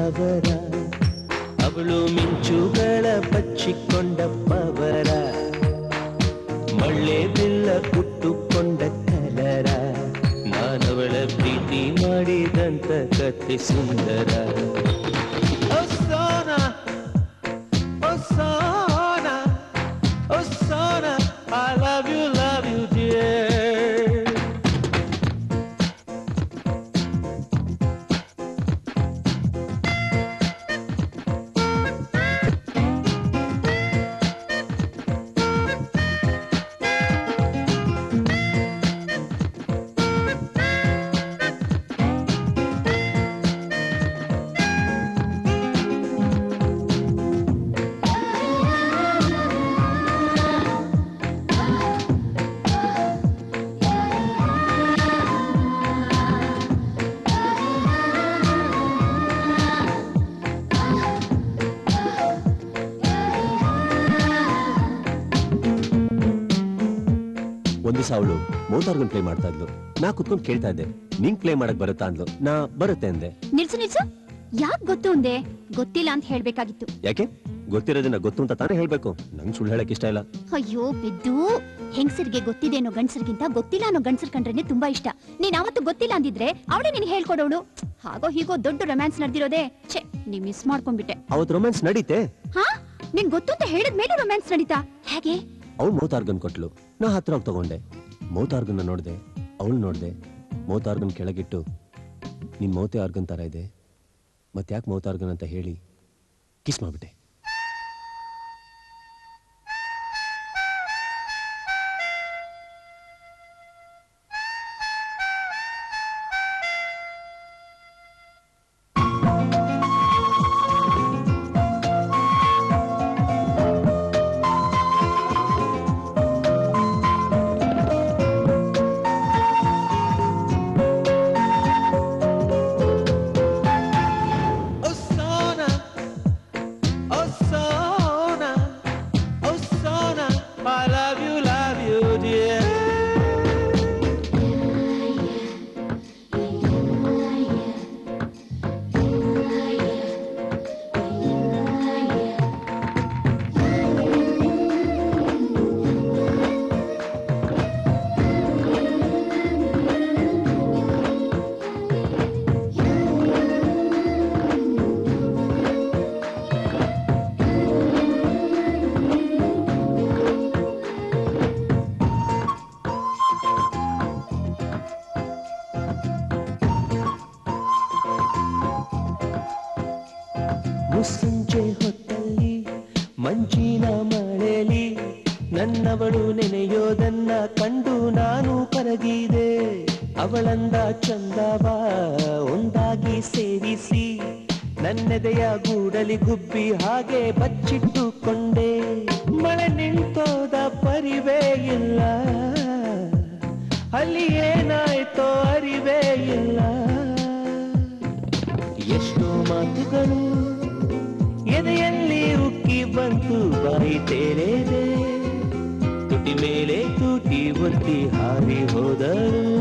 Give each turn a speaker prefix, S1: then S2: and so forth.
S1: ಸ್ಥಾವರ ಅವಳು ಮಿಂಚುಗಳ ಬಚ್ಚಿಕೊಂಡ ಪವರ ಮಳ್ಳೆ ಬಿಲ್ಲ ಕುಟ್ಟುಕೊಂಡ ಕಲರ ನಾನವಳ ಪ್ರೀತಿ ಮಾಡಿದಂತ ಕಥೆ ಸುಂದರ ಓ ಸೋನಾ ಓ ಸೋನಾ ಓ ಸೋನಾ I love you love you dear
S2: ಒಂದು ದಿವಸ ಅವಳು ಮೋತಾರ್ಗನ್ ಪ್ಲೇ ಮಾಡ್ತಾ ಇದ್ಲು ನಾ ಕುತ್ಕೊಂಡು ಕೇಳ್ತಾ ಇದ್ದೆ ನಿಂಗ್ ಪ್ಲೇ ಮಾಡಕ್ ಬರುತ್ತಾ ಅಂದ್ಲು ನಾ ಬರುತ್ತೆ ಅಂದೆ
S3: ನಿಲ್ಸು ನಿಲ್ಸು ಯಾಕ್ ಗೊತ್ತು ಅಂದೆ ಗೊತ್ತಿಲ್ಲ ಅಂತ ಹೇಳ್ಬೇಕಾಗಿತ್ತು
S2: ಯಾಕೆ ಗೊತ್ತಿರೋದನ್ನ ಗೊತ್ತು ಅಂತ ತಾನೇ ಹೇಳ್ಬೇಕು ನಂಗ್ ಸುಳ್ಳು ಹೇಳಕ್ ಇಷ್ಟ ಇಲ್ಲ
S3: ಅಯ್ಯೋ ಬಿದ್ದು ಹೆಂಗಸರಿಗೆ ಗೊತ್ತಿದೆ ಅನ್ನೋ ಗಂಡಸರಿಗಿಂತ ಗೊತ್ತಿಲ್ಲ ಅನ್ನೋ ಗಂಡಸರ್ ಕಂಡ್ರೇನೆ ತುಂಬಾ ಇಷ್ಟ ನೀನ್ ಅವತ್ತು ಗೊತ್ತಿಲ್ಲ ಅಂದಿದ್ರೆ ಅವಳೇ ನೀನ್ ಹೇಳ್ಕೊಡೋಳು ಹಾಗೋ ಹೀಗೋ ದೊಡ್ಡ ರೊಮ್ಯಾನ್ಸ್ ನಡೆದಿರೋದೇ ಛೆ ನೀ ಮಿಸ್ ಮಾಡ್ಕೊಂಡ್ಬಿಟ್ಟೆ
S2: ಅವತ್ ರೊಮ್ಯಾನ್ಸ್ ನಡೀತೆ
S3: ಹಾ ನಿನ್ ಗೊತ್ತು ಅಂತ ಹೇಳಿದ ಮೇಲೆ ರೊಮ್ಯಾನ್ಸ್ ನಡೀತಾ ಹೇಗೆ
S2: ಅವಳು ಮೌತಾರ್ಗನ್ ಕೊಟ್ಲು ನಾ ಹತ್ರ ಹೋಗಿ ತಗೊಂಡೆ ಮೌತಾರ್ಗನ್ನ ನೋಡ್ದೆ ಅವಳು ನೋಡ್ದೆ ಮೌತಾರ್ಗನ್ ಕೆಳಗಿಟ್ಟು ನಿನ್ ಮೌತೆ ಆರ್ಗನ್ ತರ ಇದೆ ಮತ್ತೆ ಯಾಕೆ ಮೌತಾರ್ಗನ್ ಅಂತ ಹೇಳಿ ಕಿಸ್ ಮಾಡ್ಬಿಟ್ಟೆ
S1: Osana, Osana, Osana, I love you, love you, dear. ಮುಸ್ಸಂಜೆ ಹೊತ್ತಲ್ಲಿ ಮಂಜಿನ ಮಳೆಲಿ ನನ್ನವಳು ನೆನೆಯೋದನ್ನ ಕಂಡು ನಾನು ಕರಗಿದೆ ಅವಳಂದ ಚಂದವ ಒಂದಾಗಿ ಸೇರಿಸಿ ನನ್ನೆದೆಯ ಗೂಡಲಿ ಗುಬ್ಬಿ ಹಾಗೆ ಬಚ್ಚಿಟ್ಟುಕೊಂಡೆ ಮಳೆ ನಿಂತೋದ ಪರಿವೇ ಇಲ್ಲ ಅಲ್ಲಿ ಏನಾಯ್ತೋ ಅರಿವೇ ಇಲ್ಲ ಎಷ್ಟೋ ಮಾತುಗಳು ಎದೆಯಲ್ಲಿ ಉಕ್ಕಿ ಬಂತು ಬಾಯಿ ತೇರೇದೆ ತುಟಿ ಮೇಲೆ ತೂಟಿ ಒತ್ತಿ ಹಾರಿ ಹೋದರು